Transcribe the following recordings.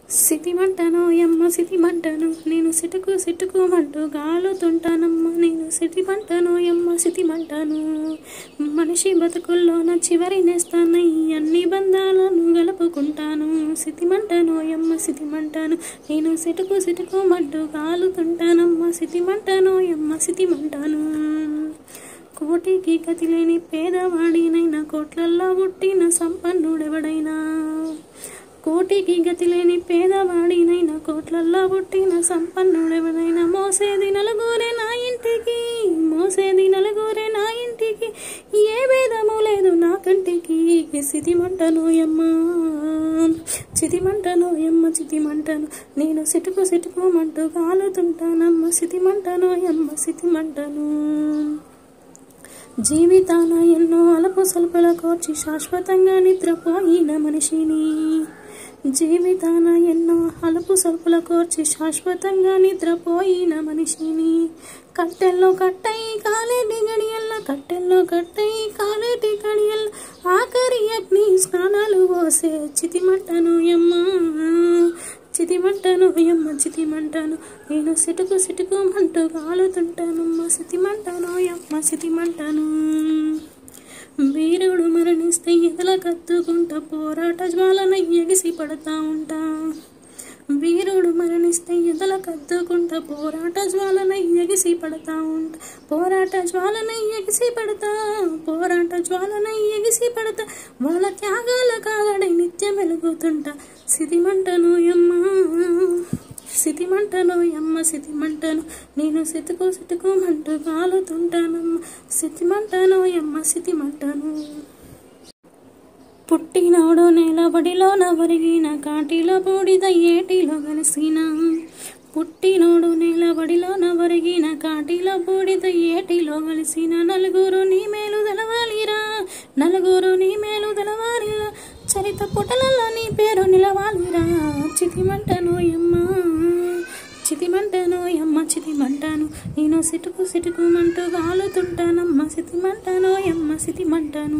సిటిమంటను యమ్మ సిటిమంటను నేను సిటుకు సిటుకుమంటూ గాలుతుంటానమ్మ నేను సిటిమంటను యమ్మ సిటిమంటను మనిషి బతుకుల్లోన చివరి నేస్తాను ఈ అన్ని బంధాలను గలుపుకుంటాను సిటిమంటను యమ్మ సిటిమంటను నేను సిటుకు సిటుకుమంటూ గాలుతుంటానమ్మ సిటిమంటను యమ్మ సిటిమంటను కోటికి గతి లేని పేదవాడినైనా కోట్లల్లో పుట్టిన సంపన్నుడెవడైనా కోటికి గతి లేని పేదవాడినైనా కోట్లల్లో పుట్టిన సంపన్నుడెవడైనా మోసేది నలుగురే నా ఇంటికి మోసేది నలుగురే నా ఇంటికి ఏ భేదము లేదు నా కంటికి సితిమంటను యమ్మ చితిమంటను యమ్మ చితిమంటను నేను సిటుకు సిటుకోమంటూ కాలుతుంటానమ్మ సితిమంటను యమ్మ సితిమంటను జీవితాన ఎన్నో అలపు సలుపుల కోర్చి శాశ్వతంగా నిద్రపోయిన మనిషిని జీవితాన ఎన్నో అలుపు సలుపుల కోర్చి శాశ్వతంగా నిద్రపోయిన మనిషిని కట్టెల్లో కట్టై కాలేటి గడియల్ల కట్టెల్లో కట్టై కాలేటి గడియల్ల ఆఖరి అగ్ని స్నానాలు పోసే చితిమంటను యమ్మా చితిమంటాను యమ్మ చితిమంటాను నేను సిటుకు సిటుకు మంటూ కాలుతుంటానమ్మ సితిమంటాను యమ్మ సితిమంటాను వీరుడు మరణిస్తే ఎదల కత్తుకుంటా పోరాట జ్వాలన ఎగిసి పడతా ఉంటా వీరుడు మరణిస్తే ఎదల కద్దుకుంటా పోరాట జ్వాలన ఎగిసి పడతా ఉంటా పోరాట జ్వాలన ఎగిసి పడతా పోరాట జ్వాలన ఎగిసి పడతా వాళ్ళ త్యాగాల కాలడై నిత్యం వెలుగుతుంటా సితిమంటను యమ్మా సితిమంటను యమ్మ సితిమంటను నేను సితుకు సితుకుమంటూ కాలుతుంటానమ్మ సితిమంటను యమ్మ సితిమంటను పుట్టినోడు నేలబడిలో నవరిగిన కాటిలో బూడిద ఏటిలో కలిసిన పుట్టినోడు నేలబడిలో నవరిగిన కాటిలో బూడిద ఏటిలో కలిసిన నలుగురు నీ మేలు తెలవాలిరా నలుగురు నీ మేలు తెలవాలిరా చరిత పుటలలో నీ పేరు నిలవాలిరా చితిమంటను యమ్మ చితిమంటాను యమ్మ చితిమంటాను నేను సిటుకు సిటుకుమంటూ గాలుతుంటానమ్మ సితిమంటాను యమ్మ సితిమంటాను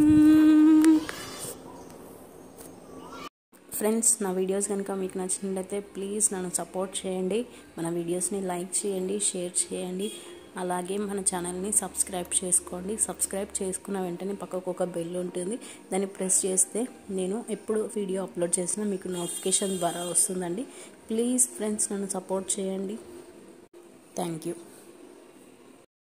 ఫ్రెండ్స్ నా వీడియోస్ కనుక మీకు నచ్చినట్లయితే ప్లీజ్ నన్ను సపోర్ట్ చేయండి మన వీడియోస్ని లైక్ చేయండి షేర్ చేయండి అలాగే మన ఛానల్ని సబ్స్క్రైబ్ చేసుకోండి సబ్స్క్రైబ్ చేసుకున్న వెంటనే పక్కకు ఒక బెల్ ఉంటుంది దాన్ని ప్రెస్ చేస్తే నేను ఎప్పుడు వీడియో అప్లోడ్ చేసినా మీకు నోటిఫికేషన్ ద్వారా వస్తుందండి ప్లీజ్ ఫ్రెండ్స్ నన్ను సపోర్ట్ చేయండి థ్యాంక్ యూ